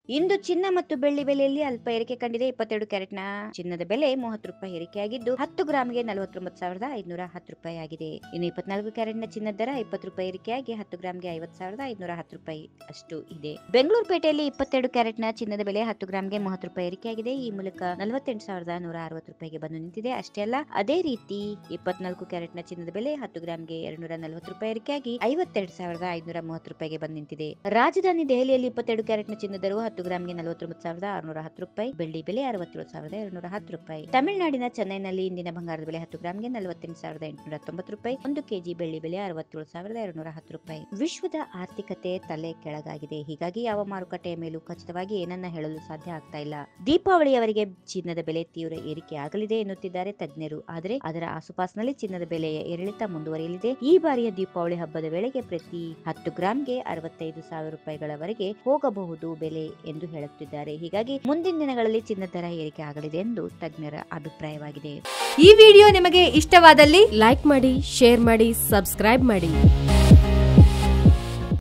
ಇಂದು ಚಿನ್ನ ಮತ್ತು ಬೆಳ್ಳಿ ಬೆಲೆಯಲ್ಲಿ ಅಲ್ಪ ಏರಿಕೆ ಕಂಡಿದೆ ಇಪ್ಪತ್ತೆರಡು ಕ್ಯಾರೆಟ್ನ ಚಿನ್ನದ ಬೆಲೆ ಮೂವತ್ತು ರೂಪಾಯಿ ಏರಿಕೆಯಾಗಿದ್ದು ಹತ್ತು ಗ್ರಾಮ್ಗೆ ನಲವತ್ತೊಂಬತ್ತು ಸಾವಿರದ ಐದುನೂರ ಹತ್ತು ರೂಪಾಯಿ ಆಗಿದೆ ಇನ್ನು ಇಪ್ಪತ್ನಾಲ್ಕು ಕ್ಯಾರೆಟ್ನ ಚಿನ್ನದ ದರ ಇಪ್ಪತ್ತು ರೂಪಾಯಿ ಏರಿಕೆಯಾಗಿ ಹತ್ತು ಗ್ರಾಮ್ಗೆ ಐವತ್ತು ಸಾವಿರದ ಐದುನೂರ ಹತ್ತು ರೂಪಾಯಿ ಅಷ್ಟು ಇದೆ ಬೆಂಗಳೂರು ಪೇಟೆಯಲ್ಲಿ ಇಪ್ಪತ್ತೆರಡು ಕ್ಯಾರೆಟ್ನ ಚಿನ್ನದ ಬೆಲೆ ಹತ್ತು ಗ್ರಾಮ್ಗೆ ಮೂವತ್ತು ರೂಪಾಯಿ ಏರಿಕೆಯಾಗಿದೆ ಈ ಮೂಲಕ ನಲವತ್ತೆಂಟು ಸಾವಿರದ ನೂರ ಅರವತ್ತು ರೂಪಾಯಿಗೆ ಬಂದು ನಿಂತಿದೆ ಅಷ್ಟೇ ಅಲ್ಲ ಅದೇ ರೀತಿ ಇಪ್ಪತ್ನಾಲ್ಕು ಕ್ಯಾರೆಟ್ನ ಚಿನ್ನದ ಬೆಲೆ ಹತ್ತು ಗ್ರಾಮ್ಗೆ ಎರಡ್ನೂರ ನಲವತ್ತು ರೂಪಾಯಿ ಏರಿಕೆಯಾಗಿ ಐವತ್ತೆರಡು ಸಾವಿರದ ಐದುನೂರ ಮೂವತ್ತು ರೂಪಾಯಿಗೆ ಬಂದು ನಿಂತಿದೆ ರಾಜಧಾನಿ ದೆಹಲಿಯಲ್ಲಿ ಇಪ್ಪತ್ತೆರಡು ಕ್ಯಾರೆಟ್ನ ಚಿನ್ನದ ದರವು ಹತ್ತು ಗ್ರಾಮ್ಗೆ ನಲವತ್ತೊಂಬತ್ತು ಸಾವಿರದ ಆರುನೂರ ಹತ್ತು ರೂಪಾಯಿ ಬೆಳ್ಳಿ ಬೆಲೆ ಅರವತ್ತೇಳು ಸಾವಿರದ ಎರಡ್ನೂರ ಹತ್ತು ರೂಪಾಯಿ ತಮಿಳುನಾಡಿನ ಚೆನ್ನೈನಲ್ಲಿ ಇಂದಿನ ಬಂಗಾರದ ಬೆಲೆ ಹತ್ತು ಗ್ರಾಮ್ಗೆ ನಲವತ್ತೆಂಟು ಸಾವಿರದ ಎಂಟುನೂರ ತೊಂಬತ್ತು ರೂಪಾಯಿ ಒಂದು ಕೆಜಿ ಬೆಳ್ಳಿ ಬೆಲೆ ಅರವತ್ತೇಳು ಸಾವಿರದ ಎರಡ್ನೂರ ಹತ್ತು ರೂಪಾಯಿ ವಿಶ್ವದ ಆರ್ಥಿಕತೆ ತಲೆ ಕೆಳಗಾಗಿದೆ ಹೀಗಾಗಿ ಯಾವ ಮಾರುಕಟ್ಟೆಯ ಮೇಲೂ ಖಚಿತವಾಗಿ ಏನನ್ನ ಹೇಳಲು ಸಾಧ್ಯ ಆಗ್ತಾ ಇಲ್ಲ ದೀಪಾವಳಿಯವರೆಗೆ ಚಿನ್ನದ ಬೆಲೆ ತೀವ್ರ ಏರಿಕೆ ಆಗಲಿದೆ ಎನ್ನುತ್ತಿದ್ದಾರೆ ತಜ್ಞರು ಆದರೆ ಅದರ ಆಸುಪಾಸಿನಲ್ಲಿ ಚಿನ್ನದ ಬೆಲೆಯ ಏರಿಳಿತ ಮುಂದುವರಿಯಲಿದೆ ಈ ಬಾರಿಯ ದೀಪಾವಳಿ ಹಬ್ಬದ ವೇಳೆಗೆ ಪ್ರತಿ ಹತ್ತು ಗ್ರಾಮ್ಗೆ ಅರವತ್ತೈದು ಸಾವಿರ ರೂಪಾಯಿಗಳವರೆಗೆ ಹೋಗಬಹುದು ಬೆಲೆ ಎಂದು ಹೇಳುತ್ತಿದ್ದಾರೆ ಹೀಗಾಗಿ ಮುಂದಿನ ದಿನಗಳಲ್ಲಿ ಚಿನ್ನದ ದರ ಏರಿಕೆ ಆಗಲಿದೆ ಎಂದು ತಜ್ಞರ ಅಭಿಪ್ರಾಯವಾಗಿದೆ ಈ ವಿಡಿಯೋ ನಿಮಗೆ ಇಷ್ಟವಾದಲ್ಲಿ ಲೈಕ್ ಮಾಡಿ ಶೇರ್ ಮಾಡಿ ಸಬ್ಸ್ಕ್ರೈಬ್ ಮಾಡಿ